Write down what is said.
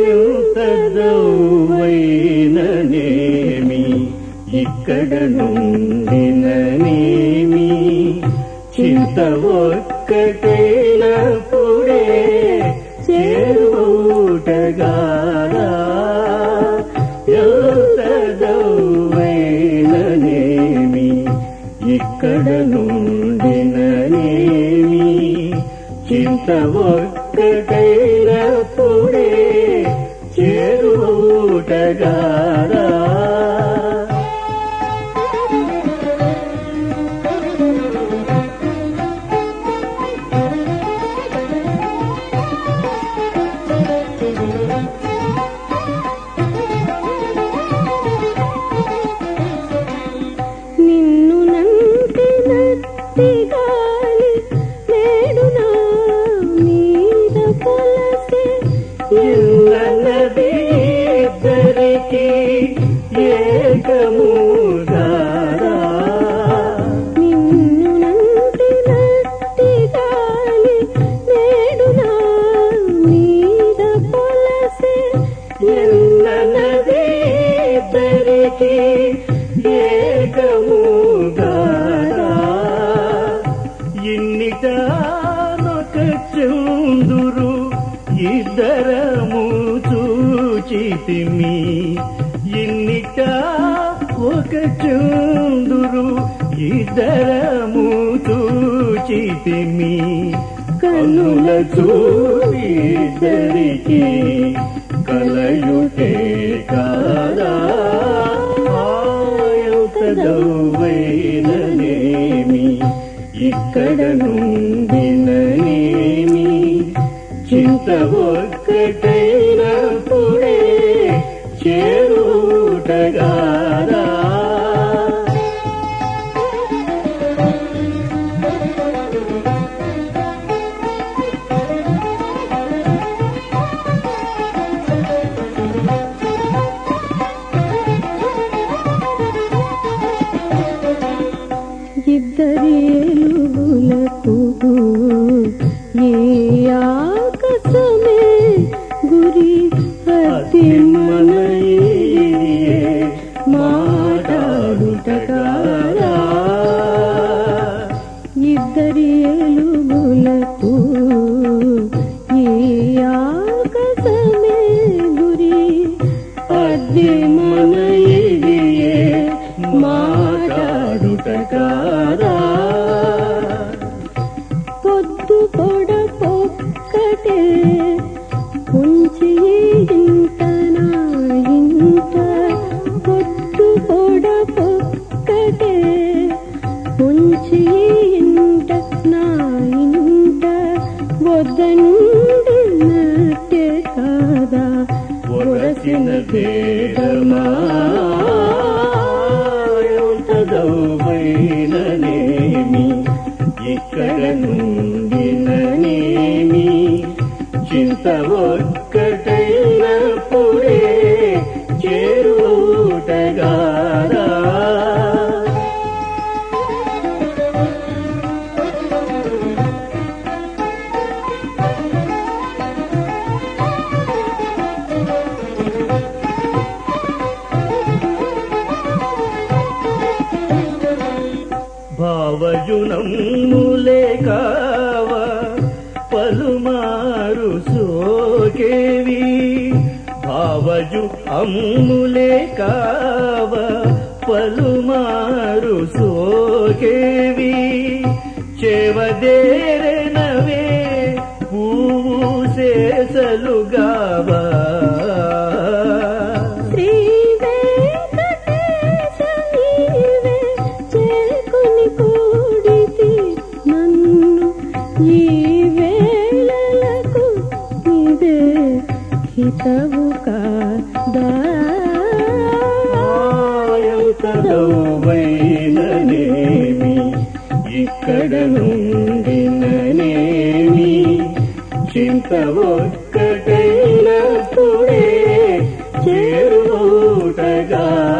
ఎంతదౌవైననేమి ఇక్కడ నుండిననేమి చింత ఒక్కటైనప్పుడే చేరుటగారా ఎంతదౌవైననేమి ఇక్కడ నుండిననేమి చింత ఒక్కటైనప్పుడే చేరుటగారా నిన్ను నంటి నట్టి గాలి నేడునా మీద కొలసే ఎల్లనది ఇద్దరికి ఏకముగారా నిన్ను నంటి నట్టి గాలి నేడునా మీద కొలసే ఎల్లనది ఇద్దరికి ఏకముగారా ఇన్నిటానొక చందురు ఇద్దరము చూచితిమి ఇన్నిట ఒక చందురు ఇద్దరము చూచితిమి కన్నుల చూద్దరికి కలయుటే కాదా ఆయుతదౌవైననేమి ఇక్కడ నుండిననేమి చింత ఒక్కటైనప్పుడే చేరుటగారా ఇద్దరి ఎలుగులకు ఏ ఆకాశమే గురి అతి మన ఇదియే మాట్లాడుటగారా ఇద్దరి ఎలుగులకు ఏ ఆకాశమే గురి అది మన ఇదియే మాట్లాడుటగారా పొద్దు పొడ పొక్కటే ఉంచి ఇంట నా ఇంట పొద్దు పొడ పొక్కటే ఉంచి ఇంట నా ఇంట వద్దండినట్టే కాదా ఒరసిన భేదమా ఎంతదౌవైననేమి ఇక్కడ నుండిననేమి చింత ఒక్కటైనప్పుడే చేరుటగారా భావజునములే కావ పలుమారు సోకేవి భావజు అమ్ములే కావ పలుమారు సోకేవి చెవదేరనవే పువ్వు శేసలుగావా శ్రీ వెంకటేశ నీవే చేకుని కూడితి నన్ను ఈ వేళలకు ఇదే హితవు కాదా ఆయంతదౌవైననేమి ఇక్కడ నుండిననేమి చింత ఒక్కటైనప్పుడే చేరుటగా